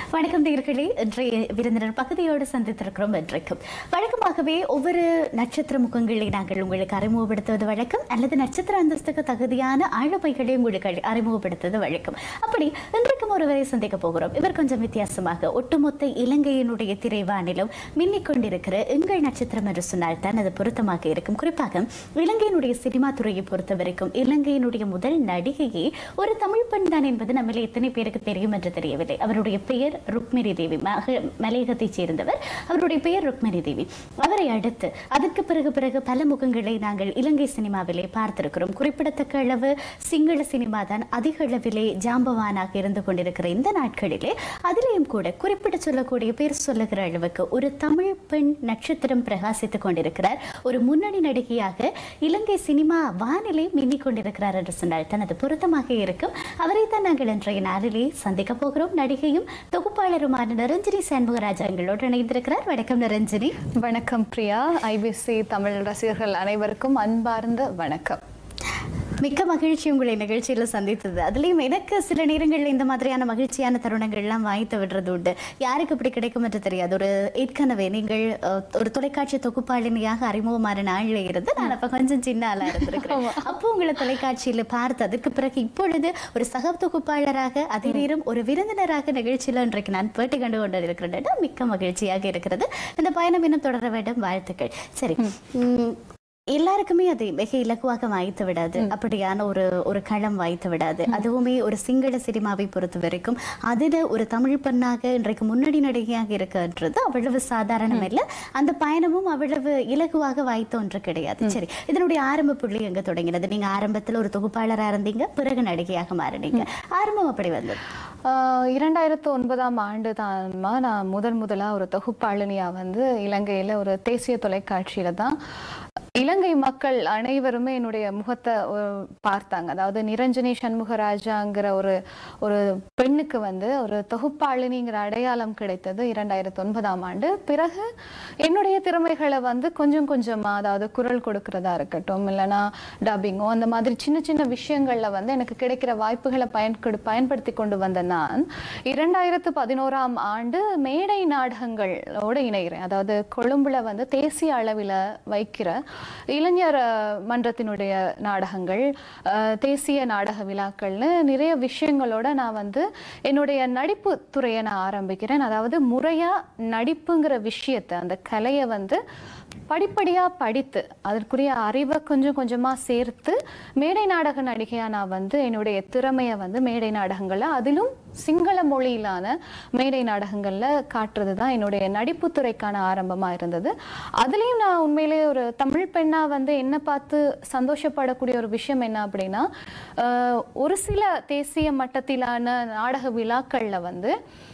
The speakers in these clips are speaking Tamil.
வணக்கம் நேர்களே இன்றைய விருந்தினர் பகுதியோடு சந்தித்திருக்கிறோம் இன்றைக்கும் வழக்கமாகவே ஒவ்வொரு நட்சத்திர முகங்களை நாங்கள் உங்களுக்கு அறிமுகப்படுத்துவது வழக்கம் அல்லது நட்சத்திர அந்தஸ்துக்கு தகுதியான ஆழமைகளை உங்களுக்கு அறி- அறிமுகப்படுத்துவது வழக்கம் அப்படி இன்றைக்கும் ஒருவரை சந்திக்க போகிறோம் இவர் கொஞ்சம் வித்தியாசமாக ஒட்டுமொத்த இலங்கையினுடைய திரைவானிலும் மின்னிக் கொண்டிருக்கிற எங்கள் நட்சத்திரம் என்று சொன்னால் தான் அது பொருத்தமாக இருக்கும் குறிப்பாக இலங்கையினுடைய சினிமா துறையை பொறுத்த வரைக்கும் இலங்கையினுடைய முதல் நடிகையே ஒரு தமிழ் பெண் தான் என்பது நம்மள எத்தனை பேருக்கு தெரியும் என்று தெரியவில்லை அவருடைய பெயர் ருக்மிணி தேவி மக- மலையகத்தைச் சேர்ந்தவர் அவருடைய பெயர் ருக்மிணி தேவி அவரை அடுத்து அதற்கு பிறகு பிறகு பல முகங்களை நாங்கள் இலங்கை சினிமாவிலே பார்த்திருக்கிறோம் குறிப்பிடத்தக்க அளவு சிங்கள சினிமா தான் அதிக அளவிலே ஜாம்பவானாக இருந்து கொண்டிருக்கிற இந்த நாட்களிலே அதிலேயும் கூட குறிப்பிட்டு சொல்லக்கூடிய பேர் சொல்லுகிற அளவுக்கு ஒரு தமிழ் பெண் நட்சத்திரம் பிரகாசித்துக் கொண்டிருக்கிறார் ஒரு முன்னணி நடிகையாக இலங்கை சினிமா வானிலை மின்னிக் கொண்டிருக்கிறார் என்று சொன்னால் தனது பொருத்தமாக இருக்கும் அவரை தான் நாங்கள் இன்றைய நாளிலே சந்திக்க போகிறோம் நடிகையும் தொகுப்பாளருமான நிரஞ்சனி சண்முகராஜா எங்களோடு இணைந்திருக்கிறார் வணக்கம் நிரஞ்சனி வணக்கம் பிரியா ஐபிசி தமிழ் ரசிகர்கள் அனைவருக்கும் அன்பார்ந்த வணக்கம் மிக்க மகிழ்ச்சி உங்களை நிகழ்ச்சியில் சந்தித்தது அதுலேயும் எனக்கு சில நேரங்களில் இந்த மாதிரியான மகிழ்ச்சியான தருணங்கள்லாம் வாய்த்து விடுறது உண்டு யாருக்கு இப்படி கிடைக்கும் என்று தெரியாது ஒரு ஏற்கனவே நீங்கள் அஹ், ஒரு தொலைக்காட்சி தொகுப்பாளினியாக அறிமுகமான நாளில் இருந்து நான் அப்போ கொஞ்சம் சின்ன ஆளாக இருந்திருக்கிறேன் அப்போ உங்களை தொலைக்காட்சியில் பார்த்து அதுக்கு பிறகு இப்பொழுது ஒரு சக தொகுப்பாளராக அதே நேரம் ஒரு விருந்தினராக நிகழ்ச்சியில் இன்றைக்கு நான் பேட்டி கண்டு கொண்டு இருக்கிறேன் மிக்க மகிழ்ச்சியாக இருக்கிறது இந்த பயணம் இன்னும் தொடர வேண்டும் வாழ்த்துக்கள் சரி உம், எல்லாருக்குமே அது மிக இலகுவாக வாய்த்து விடாது அப்படியான ஒரு ஒரு களம் வாய்த்து விடாது அதுவுமே ஒரு சிங்கள சினிமாவை பொறுத்த வரைக்கும் அதுல ஒரு தமிழ் பெண்ணாக இன்றைக்கு முன்னணி நடிகையாக இருக்கின்றது அவ்வளவு சாதாரணம் இல்லை அந்த பயணமும் அவ்வளவு இலகுவாக வாய்த்த ஒன்று கிடையாது சரி இதனுடைய ஆரம்ப புள்ளி எங்க தொடங்கினது நீங்க ஆரம்பத்துல ஒரு தொகுப்பாளரா இருந்தீங்க பிறகு நடிகையாக மாறினீங்க ஆரம்பம் அப்படி வந்தது ஆஹ் இரண்டாயிரத்து ஒன்பதாம் ஆண்டு தான்மா நான் முதல் முதலாக ஒரு தொகுப்பாளினியாக வந்து இலங்கையில் ஒரு தேசிய தொலைக்காட்சியில தான் இலங்கை மக்கள் அனைவருமே என்னுடைய முகத்தை அஹ், பார்த்தாங்க அதாவது நிரஞ்சனி சண்முகராஜாங்கிற ஒரு ஒரு பெண்ணுக்கு வந்து ஒரு தொகுப்பாளினிங்கிற அடையாளம் கிடைத்தது இரண்டாயிரத்து ஒன்பதாம் ஆண்டு பிறகு என்னுடைய திறமைகளை வந்து கொஞ்சம் கொஞ்சமா அதாவது குரல் கொடுக்கறதா இருக்கட்டும் இல்லைன்னா டப்பிங்கோ அந்த மாதிரி சின்ன சின்ன விஷயங்கள்ல வந்து எனக்கு கிடைக்கிற வாய்ப்புகளை பயன்படு பயன்படுத்தி கொண்டு வந்த நான் இரண்டாயிரத்து பதினோராம் ஆண்டு மேடை நாடகங்களோடு இணைகிறேன் அதாவது கொழும்புல வந்து தேசிய அளவில் வைக்கிற இளைஞர் அஹ், மன்றத்தினுடைய நாடகங்கள் அஹ், தேசிய நாடக விழாக்கள்னு நிறைய விஷயங்களோட நான் வந்து என்னுடைய நடிப்பு துறையை நான் ஆரம்பிக்கிறேன் அதாவது முறையா நடிப்புங்கிற விஷயத்தை அந்த கலையை வந்து படிப்படியா படித்து அதற்குரிய அறிவை கொஞ்சம் கொஞ்சமா சேர்த்து மேடை நாடக நடிகையா நான் வந்து என்னுடைய திறமையை வந்து மேடை நாடகங்கள்ல அதிலும் சிங்கள மொழியிலான மேடை நாடகங்கள்ல காட்டுறது தான் என்னுடைய நடிப்பு துறைக்கான ஆரம்பமா இருந்தது அதுலயும் நான் உண்மையிலேயே ஒரு தமிழ் பெண்ணா வந்து என்ன பார்த்து சந்தோஷப்படக்கூடிய ஒரு விஷயம் என்ன அப்படின்னா ஆஹ், ஒரு சில தேசிய மட்டத்திலான நாடக விழாக்கள்ல வந்து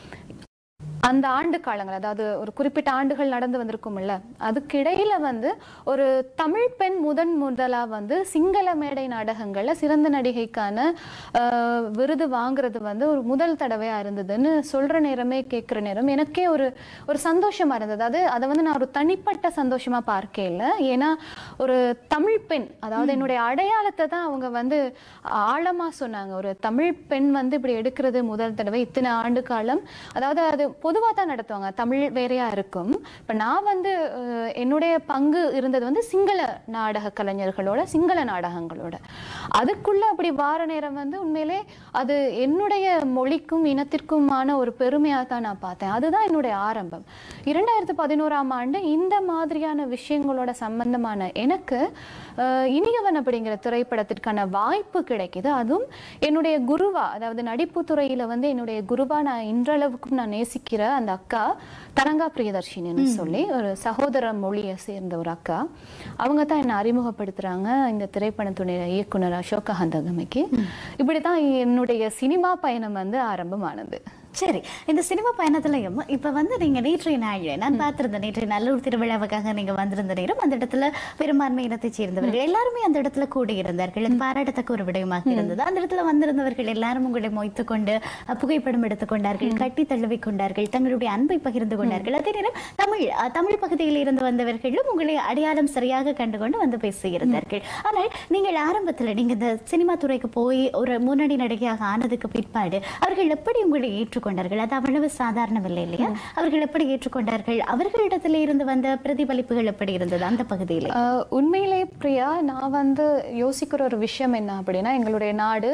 அந்த ஆண்டு காலங்கள் அதாவது ஒரு குறிப்பிட்ட ஆண்டுகள் நடந்து வந்திருக்கும்ல அதுக்கு இடையில வந்து ஒரு தமிழ் பெண் முதன் முதலா வந்து சிங்கள மேடை நாடகங்கள்ல சிறந்த நடிகைக்கான ஆஹ், விருது வாங்குறது வந்து ஒரு முதல் தடவையா இருந்ததுன்னு சொல்ற நேரமே கேட்குற நேரம் எனக்கே ஒரு ஒரு சந்தோஷமா இருந்தது அது அதை வந்து நான் ஒரு தனிப்பட்ட சந்தோஷமா பார்க்கல ஏன்னா ஒரு தமிழ் பெண் அதாவது என்னுடைய அடையாளத்தை தான் அவங்க வந்து ஆழமா சொன்னாங்க ஒரு தமிழ் பெண் வந்து இப்படி எடுக்கிறது முதல் தடவை இத்தனை ஆண்டு காலம் அதாவது அது பொதுவாக தான் நடத்துவாங்க தமிழ் வேறையா இருக்கும் இப்போ நான் வந்து அஹ், என்னுடைய பங்கு இருந்தது வந்து சிங்கள நாடக கலைஞர்களோட சிங்கள நாடகங்களோட அதுக்குள்ள அப்படி வார நேரம் வந்து உண்மையிலே அது என்னுடைய மொழிக்கும் இனத்திற்குமான ஒரு பெருமையாக தான் நான் பார்த்தேன் அதுதான் என்னுடைய ஆரம்பம் இரண்டாயிரத்து பதினோராம் ஆண்டு இந்த மாதிரியான விஷயங்களோட சம்பந்தமான எனக்கு அஹ், இனியவன் அப்படிங்கிற திரைப்படத்திற்கான வாய்ப்பு கிடைக்குது அதுவும் என்னுடைய குருவா அதாவது நடிப்பு துறையில வந்து என்னுடைய குருவா நான் இன்றளவுக்கும் நான் நேசிக்கிற அந்த அக்கா தரங்கா பிரியதர்ஷினின்னு சொல்லி ஒரு சகோதர மொழியை சேர்ந்த ஒரு அக்கா அவங்க தான் என்னை அறிமுகப்படுத்துறாங்க இந்த திரைப்படத்துடைய இயக்குனர் அசோக ஹந்தகமைக்கு இப்படி தான் என்னுடைய சினிமா பயணம் வந்து ஆரம்பமானது சரி இந்த சினிமா பயணத்துலயும் இப்ப வந்து நீங்க நேற்றைய நாள் நான் பார்த்திருந்தேன் நேற்றைய நல்லூர் திருவிழாவுக்காக நீங்க வந்திருந்த நேரம் அந்த இடத்துல பெரும்பான்மை இனத்தை சேர்ந்தவர்கள் எல்லாருமே அந்த இடத்துல கூடியிருந்தார்கள் இது பாராட்டத்தக்க ஒரு விடயமாக இருந்தது அந்த இடத்துல வந்திருந்தவர்கள் எல்லாரும் உங்களை மொய்த்து கொண்டு அஹ், புகைப்படம் எடுத்துக் கொண்டார்கள் கட்டி தழுவி கொண்டார்கள் தங்களுடைய அன்பை பகிர்ந்து கொண்டார்கள் அதே நேரம் தமிழ் அஹ், தமிழ் பகுதியில் இருந்து வந்தவர்களும் உங்களை அடையாளம் சரியாக கண்டுகொண்டு வந்து பேசியிருந்தார்கள் ஆனால் நீங்கள் ஆரம்பத்துல நீங்க இந்த சினிமா துறைக்கு போய் ஒரு முன்னணி நடிகையாக ஆனதுக்கு பிற்பாடு அவர்கள் எப்படி உங்களை ஏற்றுக்கொண்டார்கள் ஏற்றுக்கொண்டார்கள் அது அவ்வளவு சாதாரணம் இல்லை இல்லையா அவர்கள் எப்படி ஏற்றுக்கொண்டார்கள் அவர்களிடத்துல இருந்து வந்த பிரதிபலிப்புகள் எப்படி இருந்தது அந்த பகுதியில் ஆஹ் உண்மையிலே பிரியா நான் வந்து யோசிக்கிற ஒரு விஷயம் என்ன அப்படின்னா எங்களுடைய நாடு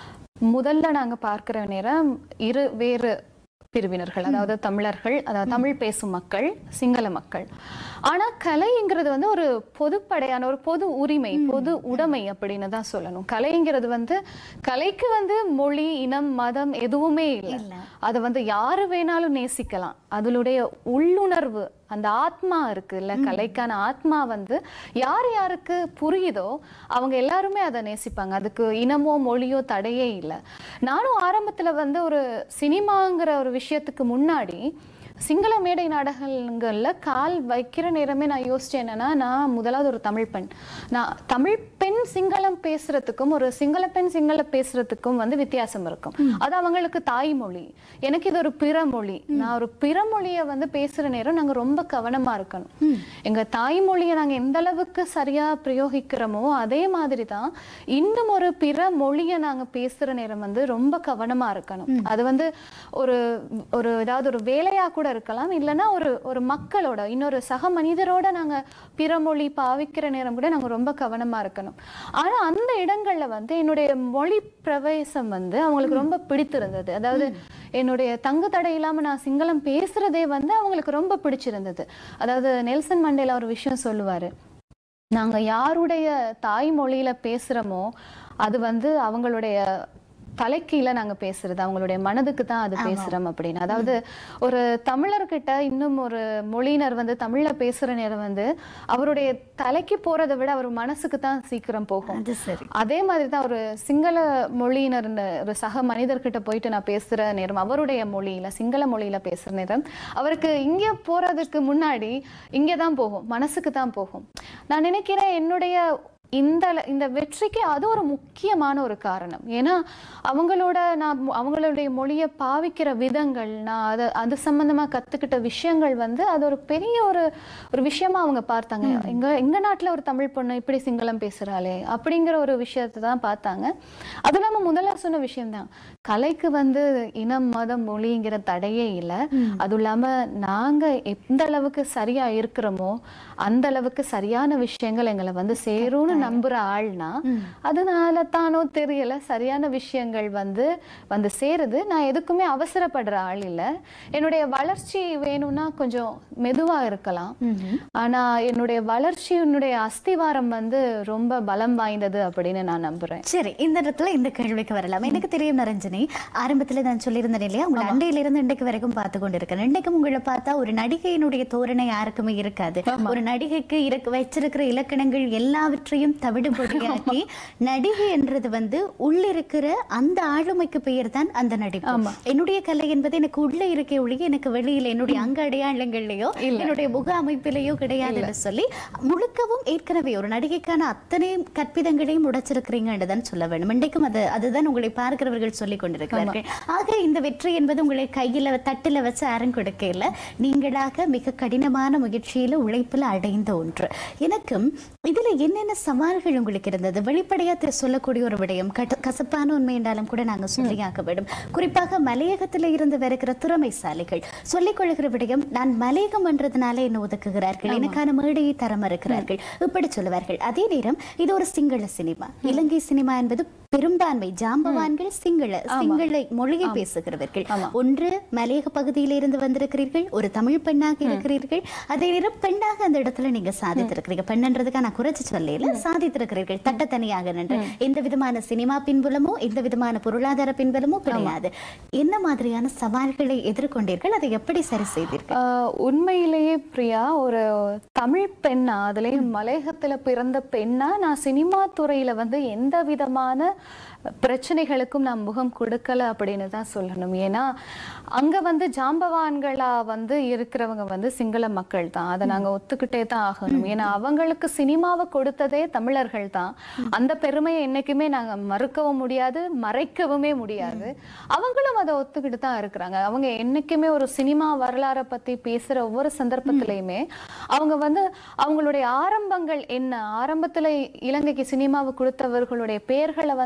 முதல்ல நாங்க பார்க்கிற நேரம் இரு வேறு பிரிவினர்கள் அதாவது தமிழர்கள் அதாவது தமிழ் பேசும் மக்கள் சிங்கள மக்கள் ஆனா கலைங்கிறது வந்து ஒரு பொதுப்படையான ஒரு பொது உரிமை பொது உடைமை அப்படின்னு தான் சொல்லணும் கலைங்கிறது வந்து கலைக்கு வந்து மொழி இனம் மதம் எதுவுமே இல்லை அதை வந்து யாரு வேணாலும் நேசிக்கலாம் அதனுடைய உள்ளுணர்வு அந்த ஆத்மா இருக்குல்ல கலைக்கான ஆத்மா வந்து யார் யாருக்கு புரியுதோ அவங்க எல்லாருமே அதை நேசிப்பாங்க அதுக்கு இனமோ மொழியோ தடையே இல்லை நானும் ஆரம்பத்துல வந்து ஒரு சினிமாங்கிற ஒரு விஷயத்துக்கு முன்னாடி சிங்கள மேடை நாடகங்கள்ல கால் வைக்கிற நேரமே நான் யோசிச்சேன் என்னன்னா நான் முதலாவது ஒரு தமிழ் பெண் நான் தமிழ் பெண் சிங்களம் பேசுறதுக்கும் ஒரு சிங்கள பெண் சிங்கள பேசுறதுக்கும் வந்து வித்தியாசம் இருக்கும் அது அவங்களுக்கு தாய்மொழி எனக்கு இது ஒரு பிற மொழி நான் ஒரு பிற மொழியை வந்து பேசுற நேரம் நாங்க ரொம்ப கவனமா இருக்கணும் எங்க தாய்மொழியை நாங்க எந்த அளவுக்கு சரியா பிரயோகிக்கிறோமோ அதே மாதிரி தான் இன்னும் ஒரு பிற மொழியை நாங்க பேசுற நேரம் வந்து ரொம்ப கவனமா இருக்கணும் அது வந்து ஒரு ஒரு ஏதாவது ஒரு வேலையா கூட இருக்கலாம் இல்லைன்னா ஒரு ஒரு மக்களோட இன்னொரு சக மனிதரோட நாங்க பிற மொழி பாவிக்கிற நேரம் கூட நாங்க ரொம்ப கவனமா இருக்கணும் ஆனா அந்த இடங்கள்ல வந்து என்னுடைய மொழி பிரவேசம் வந்து அவங்களுக்கு ரொம்ப பிடித்திருந்தது அதாவது என்னுடைய தங்கு தடை இல்லாம நான் சிங்களம் பேசுறதே வந்து அவங்களுக்கு ரொம்ப பிடிச்சிருந்தது அதாவது நெல்சன் மண்டேலா ஒரு விஷயம் சொல்லுவாரு நாங்க யாருடைய தாய்மொழியில பேசுறோமோ அது வந்து அவங்களுடைய தலைக்கீழ நாங்க பேசுறது அவங்களுடைய மனதுக்கு தான் அது பேசுறோம் அப்படின்னு அதாவது ஒரு தமிழர்கிட்ட இன்னும் ஒரு மொழியினர் வந்து தமிழ்ல பேசுற நேரம் வந்து அவருடைய தலைக்கு போறதை விட அவர் மனசுக்கு தான் சீக்கிரம் போகும் அது சரி அதே மாதிரி தான் ஒரு சிங்கள மொழியினர் ஒரு சக மனிதர்கிட்ட போயிட்டு நான் பேசுற நேரம் அவருடைய மொழியில சிங்கள மொழியில பேசுற நேரம் அவருக்கு இங்க போறதுக்கு முன்னாடி இங்கே தான் போகும் மனசுக்கு தான் போகும் நான் நினைக்கிறேன் என்னுடைய இந்த இந்த வெற்றிக்கு அது ஒரு முக்கியமான ஒரு காரணம் ஏன்னா அவங்களோட நான் மொ- அவங்களுடைய மொழியை பாவிக்கிற விதங்கள் நான் அதை அது சம்பந்தமா கத்துக்கிட்ட விஷயங்கள் வந்து அது ஒரு பெரிய ஒரு ஒரு விஷயமா அவங்க பார்த்தாங்க எங்க எங்க நாட்டுல ஒரு தமிழ் பொண்ணு இப்படி சிங்களம் பேசுறாளே அப்படிங்கிற ஒரு விஷயத்தை தான் பார்த்தாங்க அது இல்லாம முதல்ல சொன்ன விஷயம்தான் கலைக்கு வந்து இனம் மதம் மொழிங்கிற தடையே இல்லை அதுவும் இல்லாம நாங்க எந்த அளவுக்கு சரியா இருக்கிறோமோ அந்த அளவுக்கு சரியான விஷயங்கள் எங்களை வந்து சேரும்னு நம்புற ஆள்னா அதனால தானோ தெரியல சரியான விஷயங்கள் வந்து வந்து சேருது நான் எதுக்குமே அவசரப்படுற ஆள் இல்லை என்னுடைய வளர்ச்சி வேணும்னா கொஞ்சம் மெதுவா இருக்கலாம் ஆனா என்னுடைய வளர்ச்சியினுடைய அஸ்திவாரம் வந்து ரொம்ப பலம் வாய்ந்தது அப்படின்னு நான் நம்புறேன் சரி இந்த இடத்துல இந்த கேள்விக்கு வரலாம் எனக்கு தெரியும் நரஞ்சனி ஆரம்பத்துல நான் சொல்லியிருந்தேன் இல்லையா உங்களை அண்டையில இருந்து இன்றைக்கு வரைக்கும் பார்த்து கொண்டிருக்கேன் இன்றைக்கும் உங்களை பார்த்தா ஒரு நடிகையினுடைய தோரணை யாருக்குமே இருக்காது ஒரு நடிகைக்கு இருக்க வச்சிருக்கிற இலக்கணங்கள் எல்லாவற்றையும் தவிடுபொடியாக்கி நடிகை என்றது வந்து உள்ளிருக்கிற அந்த ஆளுமைக்கு பெயர் தான் அந்த நடிப்பு என்னுடைய கலை என்பது எனக்கு உள்ள இருக்கே ஒழிய எனக்கு வெளியில என்னுடைய அங்க அடையாளங்கள்லயோ என்னுடைய முக அமைப்பிலேயோ கிடையாதுன்னு சொல்லி முழுக்கவும் ஏற்கனவே ஒரு நடிகைக்கான அத்தனை கற்பிதங்களையும் உடைச்சிருக்கிறீங்கன்னு தான் சொல்ல வேண்டும் இன்றைக்கும் அது அதுதான் உங்களை பார்க்கிறவர்கள் சொல்லிக் கொண்டிருக்கிறார்கள் ஆக இந்த வெற்றி என்பது உங்களை கையில தட்டுல வச்சு யாரும் கொடுக்கல நீங்களாக மிக கடினமான முயற்சியில உழைப்புல அடைந்த ஒன்று எனக்கும் இதுல என்னென்ன சவால்கள் உங்களுக்கு இருந்தது வெளிப்படையா தெ- சொல்லக்கூடிய ஒரு விடயம் கட- கசப்பான உண்மை என்றாலும் கூட நாங்க சொல்லியாக வேண்டும் குறிப்பாக மலையகத்துல இருந்து வருகிற திறமைசாலிகள் சொல்லிக் கொள்கிற விடயம் நான் மலையகம் என்றதுனால என்ன ஒதுக்குகிறார்கள் எனக்கான மேடையை தர மறுக்கிறார்கள் இப்படி சொல்லுவார்கள் அதே நேரம் இது ஒரு சிங்கள சினிமா இலங்கை சினிமா என்பது பெரும்பான்மை ஜாம்பவான்கள் சிங்கள சிங்கள மொழியை பேசுகிறவர்கள் ஒன்று மலையக பகுதியில இருந்து வந்திருக்கிறீர்கள் ஒரு தமிழ் பெண்ணாக இருக்கிறீர்கள் அதே நேரம் பெண்ணாக அந்த இடத்துல நீங்க சாதித்திருக்கிறீங்க பெண்ணன்றதுக்காக நான் குறைச்சு சொல்லல சாதித்திருக்கிறீர்கள் தட்டத்தனியாக நின்று எந்த விதமான சினிமா பின்புலமோ எந்த விதமான பொருளாதார பின்புலமோ கிடையாது என்ன மாதிரியான சவால்களை எதிர்கொண்டீர்கள் அதை எப்படி சரி செய்தீர்கள் ஆஹ் உண்மையிலேயே பிரியா ஒரு தமிழ் பெண்ணா அதுலயும் மலையகத்துல பிறந்த பெண்ணா நான் சினிமா துறையில வந்து எந்த விதமான பிரச்சனைகளுக்கும் நான் முகம் கொடுக்கல அப்படின்னு தான் சொல்லணும் ஏன்னா அங்க வந்து ஜாம்பவான்களா வந்து இருக்கிறவங்க வந்து சிங்கள மக்கள் தான் அதை நாங்க ஒத்துக்கிட்டே தான் ஆகணும் ஏன்னா அவங்களுக்கு சினிமாவை கொடுத்ததே தமிழர்கள் தான் அந்த பெருமையை என்னைக்குமே நாங்க மறுக்கவும் முடியாது மறைக்கவுமே முடியாது அவங்களும் அதை ஒத்துக்கிட்டு தான் இருக்கிறாங்க அவங்க என்னைக்குமே ஒரு சினிமா வரலாறை பத்தி பேசுற ஒவ்வொரு சந்தர்ப்பத்திலையுமே அவங்க வந்து அவங்களுடைய ஆரம்பங்கள் என்ன ஆரம்பத்துல இலங்கைக்கு சினிமாவை கொடுத்தவர்களுடைய பெயர்களை வந்து இன்று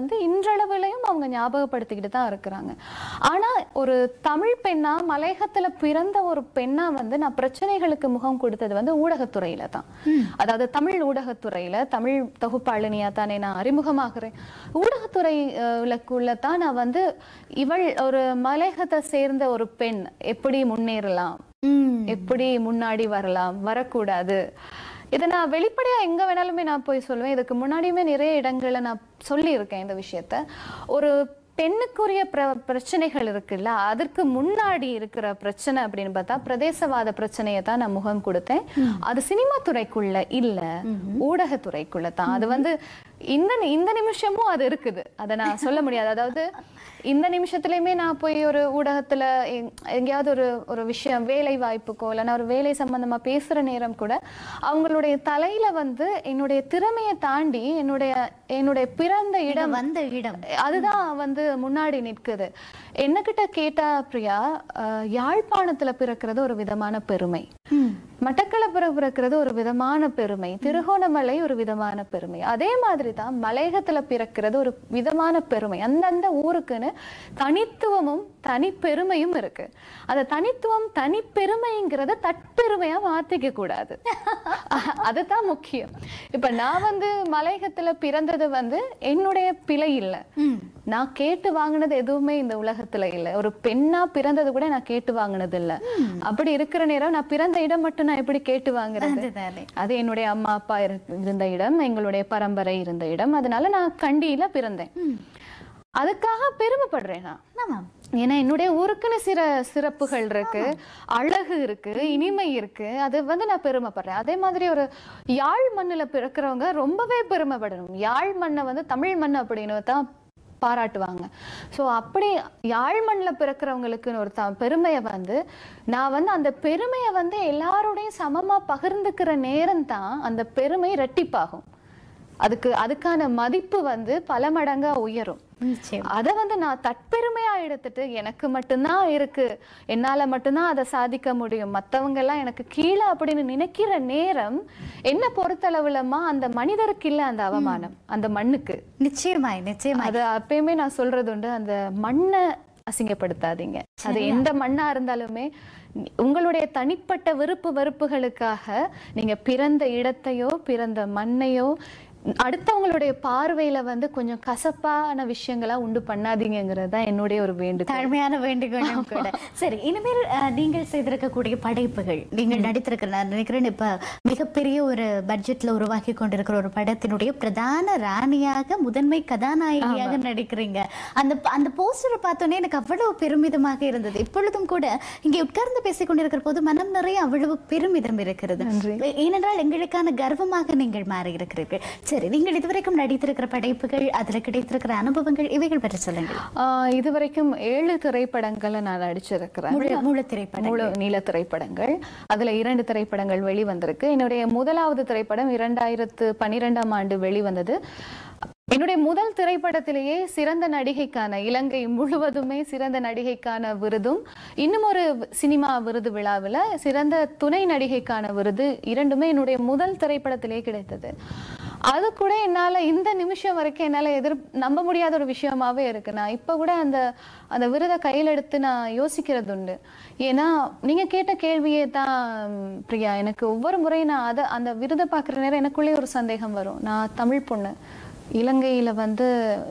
இன்றளவிலையும் அவங்க ஞாபகப்படுத்திக்கிட்டு தான் இருக்கிறாங்க ஆனா ஒரு தமிழ் பெண்ணா மலையகத்துல பிறந்த ஒரு பெண்ணா வந்து நான் பிரச்சனைகளுக்கு முகம் கொடுத்தது வந்து ஊடகத்துறையில தான் அதாவது தமிழ் ஊடகத்துறையில தமிழ் தொகுப்பாளினியா தானே நான் அறிமுகமாகிறேன் ஊடகத்துறைக்குள்ள தான் நான் வந்து இவள் ஒரு மலையகத்தை சேர்ந்த ஒரு பெண் எப்படி முன்னேறலாம் ம். எப்படி முன்னாடி வரலாம் வரக்கூடாது இதை நான் வெளிப்படையா எங்க வேணாலுமே நான் போய் சொல்லுவேன் இதுக்கு முன்னாடியுமே நிறைய இடங்கள்ல நான் சொல்லியிருக்கேன் இந்த விஷயத்த ஒரு பெண்ணுக்குரிய பிர பிரச்சனைகள் இருக்குல்ல அதற்கு முன்னாடி இருக்கிற பிரச்சனை அப்படின்னு பார்த்தா பிரதேசவாத பிரச்சனையை தான் நான் முகம் கொடுத்தேன் அது சினிமா துறைக்குள்ள இல்ல ஊடகத்துறைக்குள்ள தான் அது வந்து இந்த நி- இந்த நிமிஷமும் அது இருக்குது அதை நான் சொல்ல முடியாது அதாவது இந்த நிமிஷத்துலயுமே நான் போய் ஒரு ஊடகத்துல எங்- எங்கேயாவது ஒரு ஒரு விஷயம் வேலை வாய்ப்புக்கோ இல்லைன்னா ஒரு வேலை சம்பந்தமா பேசுற நேரம் கூட அவங்களுடைய தலையில வந்து என்னுடைய திறமையை தாண்டி என்னுடைய என்னுடைய பிறந்த நீங்க இடம் வந்த இடம் அதுதான் வந்து முன்னாடி நிற்குது என்னகிட்ட கேட்டா பிரியா அஹ், யாழ்ப்பாணத்துல பிறக்கிறது ஒரு விதமான பெருமை ம். மட்டக்களப்புற பிறக்கிறது ஒரு விதமான பெருமை திருகோணமலை ஒரு விதமான பெருமை அதே மாதிரி தான் மலையகத்துல பிறக்கிறது ஒரு விதமான பெருமை அந்தந்த ஊருக்குன்னு தனித்துவமும் தனிப்பெருமையும் இருக்கு அந்த தனித்துவம் தனிப்பெருமைங்கிறத தற்பெருமையா மாத்திக்க கூடாது அஹ், அதுதான் முக்கியம் இப்ப நான் வந்து மலையகத்துல பிறந்தது வந்து என்னுடைய பிழை இல்லை ம். நான் கேட்டு வாங்கினது எதுவுமே இந்த உலகத்துல இல்ல ஒரு பெண்ணா பிறந்தது கூட நான் கேட்டு வாங்கினது இல்ல அப்படி இருக்கிற நேரம் நான் பிறந்த இடம் மட்டும் நான் எப்படி கேட்டு வாங்குறது அதுதானே அது என்னுடைய அம்மா அப்பா இரு- இருந்த இடம் எங்களுடைய பரம்பரை இருந்த இடம் அதனால நான் கண்டியில பிறந்தேன் அதுக்காக பெருமைப்படுறேன் நான் ஆமாம் ஏன்னா என்னுடைய ஊருக்குன்னு சில சிறப்புகள் இருக்கு அழகு இருக்கு இனிமை இருக்கு அது வந்து நான் பெருமைப்படுறேன் அதே மாதிரி ஒரு யாழ் மண்ணுல பிறக்கிறவங்க ரொம்பவே பெருமைப்படணும் யாழ் மண்ணை வந்து தமிழ் மண் அப்படின்னு தான் பாராட்டுவாங்க ஸோ அப்படி யாழ் மண்ணில் பிறக்கிறவங்களுக்குன்னு ஒரு த பெருமையை வந்து நான் வந்து அந்த பெருமையை வந்து எல்லாரோடையும் சமமாக பகிர்ந்துக்கிற நேரம் தான் அந்த பெருமை ரெட்டிப்பாகும் அதுக்கு அதுக்கான மதிப்பு வந்து பல மடங்கா உயரும் நிச்சயம் அதை வந்து நான் தற்பெருமையா எடுத்துட்டு எனக்கு மட்டும்தான் இருக்கு என்னால மட்டும்தான் அதை சாதிக்க முடியும் மத்தவங்க எல்லாம் எனக்கு கீழே அப்படின்னு நினைக்கிற நேரம் என்ன பொறுத்தளவுலமா அந்த மனிதருக்கு இல்ல அந்த அவமானம் அந்த மண்ணுக்கு நிச்சயமாய் நிச்சயமாய் அது அப்பயுமே நான் சொல்றது உண்டு அந்த மண்ணை அசிங்கப்படுத்தாதீங்க அது எந்த மண்ணா இருந்தாலுமே நி- உங்களுடைய தனிப்பட்ட விருப்பு வெறுப்புகளுக்காக நீங்க பிறந்த இடத்தையோ பிறந்த மண்ணையோ அடுத்தவங்களுடைய பார்வையில வந்து கொஞ்சம் கசப்பான விஷயங்களா உண்டு பண்ணாதீங்கிறது தான் என்னுடைய ஒரு வேண்டுகோள் தாழ்மையான வேண்டுகோளும் கூட சரி இனிமேல் அஹ், நீங்கள் செய்திருக்கக்கூடிய படைப்புகள் நீங்கள் நடித்திருக்கிற நான் நினைக்கிறேன் இப்ப மிகப்பெரிய ஒரு பட்ஜெட்ல உருவாக்கி கொண்டிருக்கிற ஒரு படத்தினுடைய பிரதான ராணியாக முதன்மை கதாநாயகியாக நடிக்கிறீங்க அந்த அந்த போஸ்டரை பார்த்தோன்னே எனக்கு அவ்வளவு பெருமிதமாக இருந்தது இப்பொழுதும் கூட இங்கே உட்கார்ந்து பேசிக் கொண்டிருக்கிற போது மனம் நிறைய அவ்வளவு பெருமிதம் இருக்கிறது நன்றி. ஏனென்றால் எங்களுக்கான கர்வமாக நீங்கள் மாறி இருக்கிறீர்கள் சரி நீங்கள் இதுவரைக்கும் நடித்திருக்கிற படைப்புகள் அதுல கிடைத்திருக்கிற அனுபவங்கள் இவைகள் பற்றி சொல்லுங்கள் ஆஹ் இதுவரைக்கும் ஏழு திரைப்படங்களை நான் நடிச்சிருக்கிறேன் முழு முழு திரைப்படம் முழு நீள திரைப்படங்கள் அதுல இரண்டு திரைப்படங்கள் வெளிவந்திருக்கு என்னுடைய முதலாவது திரைப்படம் இரண்டாயிரத்து பன்னிரெண்டாம் ஆண்டு வெளிவந்தது என்னுடைய முதல் திரைப்படத்திலேயே சிறந்த நடிகைக்கான இலங்கை முழுவதுமே சிறந்த நடிகைக்கான விருதும் இன்னும் ஒரு சினிமா விருது விழாவில் சிறந்த துணை நடிகைக்கான விருது இரண்டுமே என்னுடைய முதல் திரைப்படத்திலேயே கிடைத்தது அது கூட என்னால இந்த நிமிஷம் வரைக்கும் என்னால எதிர் நம்ப முடியாத ஒரு விஷயமாவே இருக்கு நான் இப்ப கூட அந்த அந்த விருதை கையில் எடுத்து நான் யோசிக்கிறது உண்டு ஏன்னா நீங்க கேட்ட கேள்வியே தான் ம், பிரியா எனக்கு ஒவ்வொரு முறையும் நான் அதை அந்த விருதை பார்க்குற நேரம் எனக்குள்ளே ஒரு சந்தேகம் வரும் நான் தமிழ் பொண்ணு இலங்கையில வந்து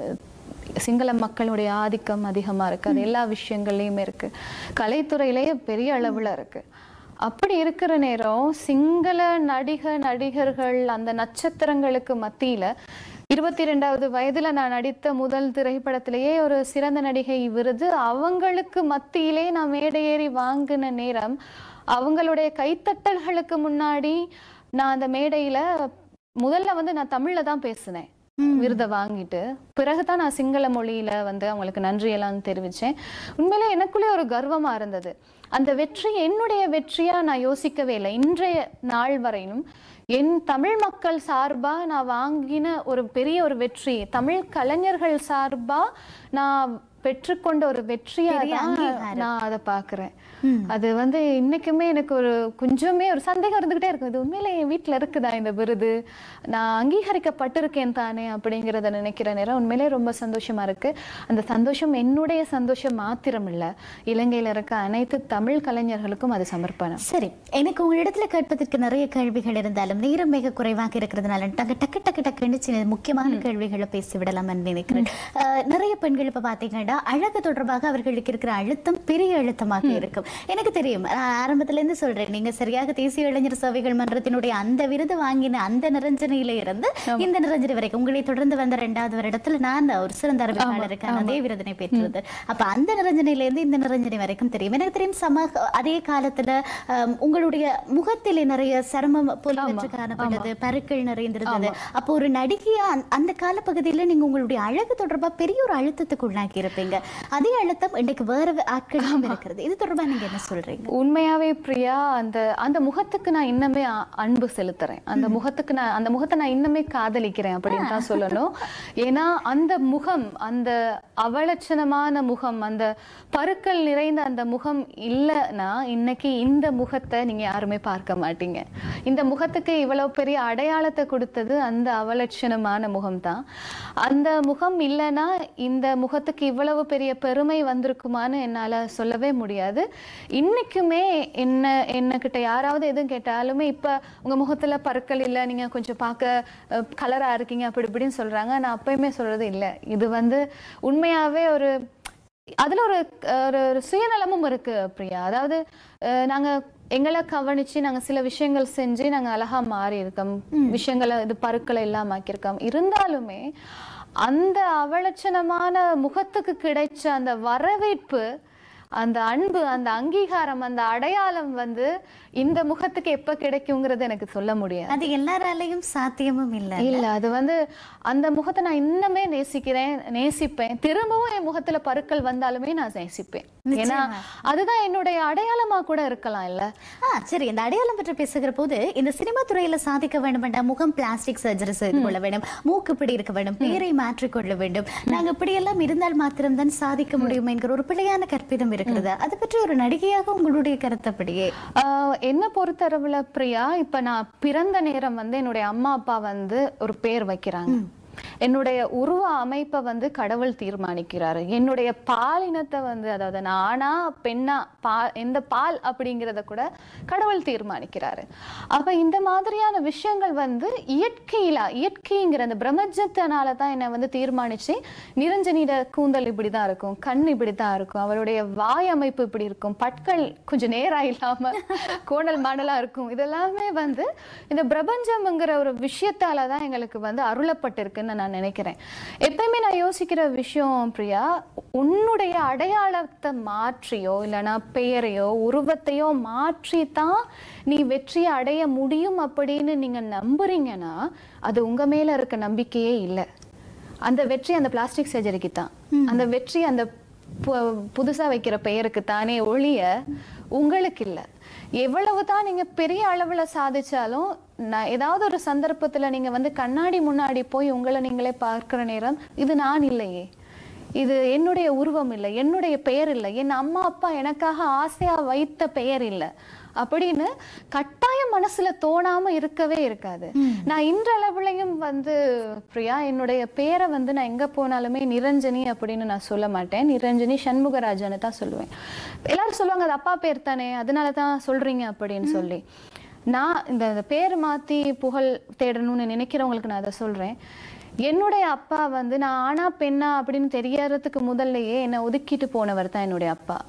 சிங்கள மக்களுடைய ஆதிக்கம் அதிகமா இருக்கு அது எல்லா விஷயங்கள்லயுமே இருக்கு கலைத்துறையிலேயே பெரிய அளவுல இருக்கு அப்படி இருக்கிற நேரம் சிங்கள நடிக நடிகர்கள் அந்த நட்சத்திரங்களுக்கு மத்தியில இருபத்தி ரெண்டாவது வயதுல நான் நடித்த முதல் திரைப்படத்திலேயே ஒரு சிறந்த நடிகை விருது அவங்களுக்கு மத்தியிலே நான் மேடை ஏறி வாங்கின நேரம் அவங்களுடைய கைத்தட்டல்களுக்கு முன்னாடி நான் அந்த மேடையில முதல்ல வந்து நான் தமிழ்ல தான் பேசினேன் விருதை வாங்கிட்டு பிறகுதான் நான் சிங்கள மொழியில வந்து அவங்களுக்கு நன்றி எல்லாம் தெரிவிச்சேன் உண்மையிலே எனக்குள்ளே ஒரு கர்வமா இருந்தது அந்த வெற்றி என்னுடைய வெற்றியா நான் யோசிக்கவே இல்லை இன்றைய நாள் வரையிலும் என் தமிழ் மக்கள் சார்பா நான் வாங்கின ஒரு பெரிய ஒரு வெற்றி தமிழ் கலைஞர்கள் சார்பா நான் பெற்றுக்கொண்ட ஒரு வெற்றியா பெரிய தான் அங்கீகாரம். நான் அதை பார்க்குறேன் அது வந்து இன்னைக்குமே எனக்கு ஒரு கொஞ்சமே ஒரு சந்தேகம் இருந்துகிட்டே இருக்கும் இது உண்மையிலே என் வீட்டில் இருக்குதா இந்த விருது நான் அங்கீகரிக்கப்பட்டிருக்கேன் தானே அப்படிங்கிறத நினைக்கிற நேரம் உண்மையிலே ரொம்ப சந்தோஷமா இருக்கு அந்த சந்தோஷம் என்னுடைய சந்தோஷம் மாத்திரம் இல்ல இலங்கையில இருக்க அனைத்து தமிழ் கலைஞர்களுக்கும் அது சமர்ப்பணம் சரி எனக்கு உங்களிடத்துல கேட்பதற்கு நிறைய கேள்விகள் இருந்தாலும் நேரம் மிக குறைவாக இருக்கிறதுனால டக்கு டக்கு டக்கு டக்குன்னு சின்ன முக்கியமான கேள்விகளை பேசி விடலாம்னு நினைக்கிறேன் அஹ், நிறைய பெண்கள் இப்ப பாத்தீங்கன்னா அழகு தொடர்பாக அவர்களுக்கு இருக்கிற அழுத்தம் பெரிய அழுத்தமாக இருக்கும் எனக்கு தெரியும் நான் ஆரம்பத்துல இருந்து சொல்றேன் நீங்க சரியாக தேசிய இளைஞர் சேவைகள் மன்றத்தினுடைய அந்த விருது வாங்கின அந்த நிரஞ்சனியில இருந்து இந்த நிரஞ்சனி வரைக்கும் உங்களை தொடர்ந்து வந்த ரெண்டாவது வருடத்துல நான் ஒரு சிறந்த அறிவிப்பாளருக்கான அதே விருதினை பெற்றது அப்ப அந்த நிரஞ்சனில இருந்து இந்த நிரஞ்சனி வரைக்கும் தெரியும் எனக்கு தெரியும் சம அதே காலத்துல ஆம், உங்களுடைய முகத்திலே நிறைய சருமம் போலவற்று காணப்பட்டது பருக்கள் நிறைந்திருந்தது அப்போ ஒரு நடிகையா அந்த- அந்த காலப்பகுதியில நீங்க உங்களுடைய அழகு தொடர்பா பெரிய ஒரு அழுத்தத்துக்கு உள்ளாக்கி இருப்பீங்க அதே அழுத்தம் இன்னைக்கு வேற ஆட்களும் இருக்கிறது இது தொடர்பா நீங்க என்ன சொல்றீங்க உண்மையாவே பிரியா அந்த அந்த முகத்துக்கு நான் இன்னமே அ- அன்பு செலுத்துறேன் அந்த முகத்துக்கு நான் அந்த முகத்தை நான் இன்னமே காதலிக்கிறேன் அப்படின்னு தான் சொல்லணும் ஏன்னா அந்த முகம் அந்த அவலட்சணமான முகம் அந்த பருக்கள் நிறைந்த அந்த முகம் இல்லைன்னா இன்னைக்கு இந்த முகத்தை நீங்க யாருமே பார்க்க மாட்டீங்க இந்த முகத்துக்கு இவ்வளவு பெரிய அடையாளத்தை கொடுத்தது அந்த அவலட்சணமான முகம் தான் அந்த முகம் இல்லைன்னா இந்த முகத்துக்கு இவ்வளவு பெரிய பெருமை வந்திருக்குமான்னு என்னால சொல்லவே முடியாது இன்னைக்குமே என்ன என்னகிட்ட யாராவது எதுவும் கேட்டாலுமே இப்ப உங்க முகத்துல பருக்கள் இல்லை நீங்க கொஞ்சம் பார்க்க கலரா இருக்கீங்க அப்படி இப்படின்னு சொல்றாங்க நான் அப்பயுமே சொல்றது இல்லை இது வந்து உண்மையாவே ஒரு அதுல ஒரு ஒரு ஒரு சுயநலமும் இருக்கு பிரியா அதாவது அஹ், நாங்க எங்களை கவனிச்சு நாங்க சில விஷயங்கள் செஞ்சு நாங்க அழகா மாறி இருக்கோம் விஷயங்களை இது பருக்களை இல்லாம ஆக்கியிருக்கோம் இருந்தாலுமே அந்த அவலட்சணமான முகத்துக்கு கிடைச்ச அந்த வரவேற்பு அந்த அன்பு அந்த அங்கீகாரம் அந்த அடையாளம் வந்து இந்த முகத்துக்கு எப்ப கிடைக்குங்கிறது எனக்கு சொல்ல முடியாது அது எல்லாராலையும் சாத்தியமும் இல்லை இல்ல அது வந்து அந்த முகத்தை நான் இன்னுமே நேசிக்கிறேன் நேசிப்பேன் திரும்பவும் என் முகத்துல பருக்கள் வந்தாலுமே நான் நேசிப்பேன் ஏன்னா அதுதான் என்னுடைய அடையாளமா கூட இருக்கலாம் இல்ல ஆ சரி இந்த அடையாளம் பற்றி பேசுகிற போது இந்த சினிமா துறையில சாதிக்க வேண்டும் வேண்டாம் முகம் பிளாஸ்டிக் சர்ஜரி செய்து கொள்ள வேண்டும் மூக்கு இப்படி இருக்க வேண்டும் பேரை மாற்றிக்கொள்ள வேண்டும் நாங்க இப்படி எல்லாம் இருந்தால் மாத்திரம்தான் சாதிக்க முடியும் என்கிற ஒரு பிழையான கற்பிதம் இருக்கிறது அது பற்றி ஒரு நடிகையாக உங்களுடைய கருத்தப்படியே ஆஹ் என்ன பொறுத்தளவுல பிரியா இப்ப நான் பிறந்த நேரம் வந்து என்னுடைய அம்மா அப்பா வந்து ஒரு பேர் வைக்கிறாங்க என்னுடைய உருவ அமைப்பை வந்து கடவுள் தீர்மானிக்கிறாரு என்னுடைய பாலினத்தை வந்து அதாவது நான் ஆணா பெண்ணா பா எந்த பால் அப்படிங்கிறத கூட கடவுள் தீர்மானிக்கிறாரு அப்ப இந்த மாதிரியான விஷயங்கள் வந்து இயற்கையில இயற்கைங்கிற அந்த பிரபஞ்சத்தினால தான் என்னை வந்து தீர்மானிச்சு நிரஞ்சனியோட கூந்தல் இப்படிதான் இருக்கும் கண் இப்படிதான் இருக்கும் அவருடைய வாய் அமைப்பு இப்படி இருக்கும் பற்கள் கொஞ்சம் நேரா இல்லாம கோணல் மாடலா இருக்கும் இதெல்லாமே வந்து இந்த பிரபஞ்சம்ங்கிற ஒரு விஷயத்தால தான் எங்களுக்கு வந்து அருளப்பட்டிருக்குன்னு நான் நினைக்கிறேன் எப்பயுமே நான் யோசிக்கிற விஷயம் பிரியா உன்னுடைய அடையாளத்தை மாற்றியோ இல்லைன்னா பெயரையோ உருவத்தையோ மாற்றி தான் நீ வெற்றியை அடைய முடியும் அப்படின்னு நீங்க நம்புறீங்கன்னா அது உங்க மேல இருக்க நம்பிக்கையே இல்லை அந்த வெற்றி அந்த பிளாஸ்டிக் சர்ஜரிக்கு தான் அந்த வெற்றி அந்த பு- புதுசா வைக்கிற பெயருக்கு தானே ஒழிய உங்களுக்கு இல்லை எவ்வளவு தான் நீங்க பெரிய அளவுல சாதிச்சாலும் நான் ஏதாவது ஒரு சந்தர்ப்பத்துல நீங்க வந்து கண்ணாடி முன்னாடி போய் உங்களை நீங்களே பார்க்கிற நேரம் இது நான் இல்லையே இது என்னுடைய உருவம் இல்லை என்னுடைய பெயர் இல்லை என் அம்மா அப்பா எனக்காக ஆசையா வைத்த பெயர் இல்லை அப்படின்னு கட்டாயம் மனசுல தோணாம இருக்கவே இருக்காது நான் இன்றளவுலையும் வந்து பிரியா என்னுடைய பேரை வந்து நான் எங்க போனாலுமே நிரஞ்சனி அப்படின்னு நான் சொல்ல மாட்டேன் நிரஞ்சனி சண்முகராஜன்னு தான் சொல்லுவேன் எல்லாரும் சொல்லுவாங்க அது அப்பா பேர் தானே அதனால தான் சொல்றீங்க அப்படின்னு சொல்லி நான் இந்த இந்த பேர் மாத்தி புகழ் தேடணும்னு நினைக்கிறவங்களுக்கு நான் அதை சொல்றேன் என்னுடைய அப்பா வந்து நான் ஆனா பெண்ணா அப்படின்னு தெரியறதுக்கு முதல்லயே என்னை ஒதுக்கிட்டு போனவர் தான் என்னுடைய அப்பா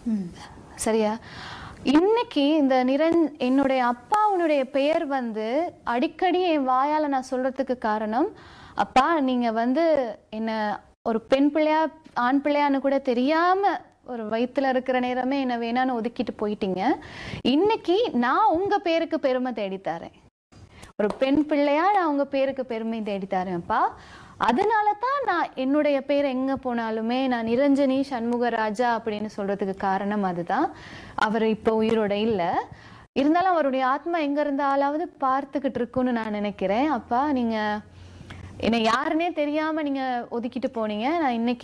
சரியா இன்னைக்கு இந்த நிரன் என்னுடைய அப்பாவுடைய பெயர் வந்து அடிக்கடி என் வாயால நான் சொல்றதுக்கு காரணம் அப்பா நீங்க வந்து என்ன ஒரு பெண் பிள்ளையா ஆண் பிள்ளையான்னு கூட தெரியாம ஒரு வயித்துல இருக்கிற நேரமே என்ன வேணான்னு ஒதுக்கிட்டு போயிட்டீங்க இன்னைக்கு நான் உங்க பேருக்கு பெருமை தேடித்தாரேன் ஒரு பெண் பிள்ளையா நான் உங்க பேருக்கு பெருமை தேடி தரேன்ப்பா அதனால தான் நான் என்னுடைய பேர் எங்க போனாலுமே நான் நிரஞ்சனி சண்முகராஜா அப்படின்னு சொல்றதுக்கு காரணம் அதுதான் அவர் இப்போ உயிரோட இல்லை இருந்தாலும் அவருடைய ஆத்மா எங்க இருந்தாலாவது பார்த்துக்கிட்டு இருக்குன்னு நான் நினைக்கிறேன் அப்பா நீங்க என்னை யாருன்னே தெரியாம நீங்க ஒதுக்கிட்டு போனீங்க நான் இன்னைக்கு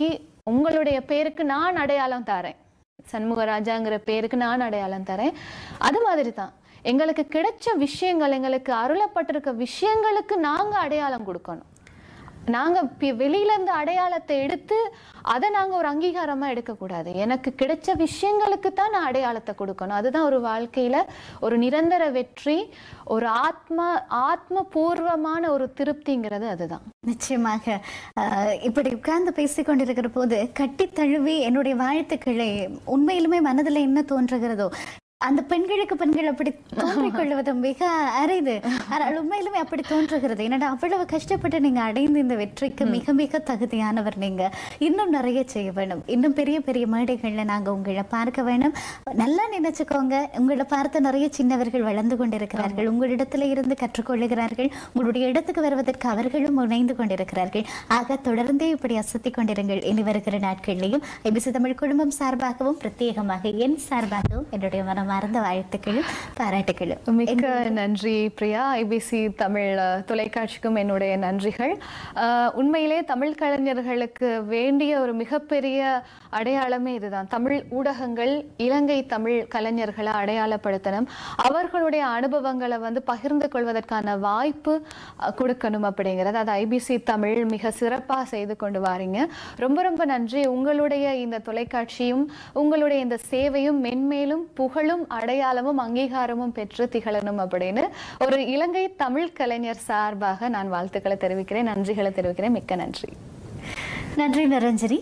உங்களுடைய பேருக்கு நான் அடையாளம் தரேன் சண்முகராஜாங்கிற பேருக்கு நான் அடையாளம் தரேன் அது மாதிரி தான் எங்களுக்கு கிடைச்ச விஷயங்கள் எங்களுக்கு அருளப்பட்டிருக்க விஷயங்களுக்கு நாங்க அடையாளம் கொடுக்கணும் நாங்க பி- வெளியில இருந்து அடையாளத்தை எடுத்து அதை நாங்க ஒரு அங்கீகாரமா எடுக்கக்கூடாது எனக்கு கிடைச்ச விஷயங்களுக்கு தான் நான் அடையாளத்தை கொடுக்கணும் அதுதான் ஒரு வாழ்க்கையில ஒரு நிரந்தர வெற்றி ஒரு ஆத்மா ஆத்ம பூர்வமான ஒரு திருப்திங்கிறது அதுதான் நிச்சயமாக அஹ், இப்படி உட்கார்ந்து பேசிக் கொண்டிருக்கிற போது கட்டி தழுவி என்னுடைய வாழ்த்துக்களை உண்மையிலுமே மனதில் என்ன தோன்றுகிறதோ அந்த பெண்களுக்கு பெண்கள் அப்படி தோன்றிக் கொள்வது மிக அரிது ஆனால் உண்மையிலுமே அப்படி தோன்றுகிறது என்னடா அவ்வளவு கஷ்டப்பட்டு நீங்க அடைந்த இந்த வெற்றிக்கு மிக மிக தகுதியானவர் நீங்க இன்னும் நிறைய செய்ய வேணும் இன்னும் பெரிய பெரிய மேடைகள்ல நாங்க உங்களை பார்க்க வேணும் நல்லா நினைச்சுக்கோங்க உங்களை பார்த்து நிறைய சின்னவர்கள் வளர்ந்து கொண்டிருக்கிறார்கள் உங்களிடத்துல இருந்து கற்றுக்கொள்ளுகிறார்கள் உங்களுடைய இடத்துக்கு வருவதற்கு அவர்களும் முனைந்து கொண்டிருக்கிறார்கள் ஆக தொடர்ந்தே இப்படி அசத்தி கொண்டிருங்கள் இனி வருகிற நாட்களிலையும் எபிசி தமிழ் குடும்பம் சார்பாகவும் பிரத்யேகமாக என் சார்பாகவும் என்னுடைய மனமார்ந்த வாழ்த்துக்களும் பாராட்டுகளும் மிக்க நன்றி பிரியா ஐபிசி தமிழ் அஹ், தொலைக்காட்சிக்கும் என்னுடைய நன்றிகள் அஹ், உண்மையிலே தமிழ் கலைஞர்களுக்கு வேண்டிய ஒரு மிகப்பெரிய அடையாளமே இதுதான் தமிழ் ஊடகங்கள் இலங்கை தமிழ் கலைஞர்களை அடையாளப்படுத்தணும் அவர்களுடைய அனுபவங்களை வந்து பகிர்ந்து கொள்வதற்கான வாய்ப்பு அஹ், கொடுக்கணும் அப்படிங்கிறது அது ஐபிசி தமிழ் மிக சிறப்பாக செய்து கொண்டு வாரீங்க ரொம்ப ரொம்ப நன்றி உங்களுடைய இந்த தொலைக்காட்சியும் உங்களுடைய இந்த சேவையும் மென்மேலும் புகழும் அடையாளமும் அங்கீகாரமும் பெற்று திகழணும் அப்படின்னு ஒரு இலங்கை தமிழ் கலைஞர் சார்பாக நான் வாழ்த்துக்களை தெரிவிக்கிறேன் நன்றிகளை தெரிவிக்கிறேன் மிக்க நன்றி நன்றி நிரஞ்சனி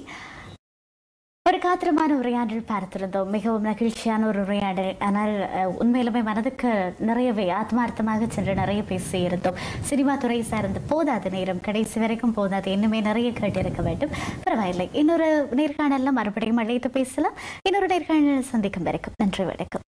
ஒரு காத்திரமான உரையாடல் பார்த்திருந்தோம் மிகவும் மகிழ்ச்சியான ஒரு உரையாடல் ஆனால் அஹ், உண்மையிலுமே மனதுக்கு நிறையவே ஆத்மார்த்தமாக சென்று நிறைய பேசியிருந்தோம் சினிமா துறை சார்ந்து போதாது நேரம் கடைசி வரைக்கும் போதாது இன்னுமே நிறைய கேட்டிருக்க வேண்டும் பரவாயில்லை இன்னொரு நேர்காணல்ல மறுபடியும் அழைத்து பேசலாம் இன்னொரு நேர்காணல் சந்திக்கும் வரைக்கும் நன்றி வணக்கம்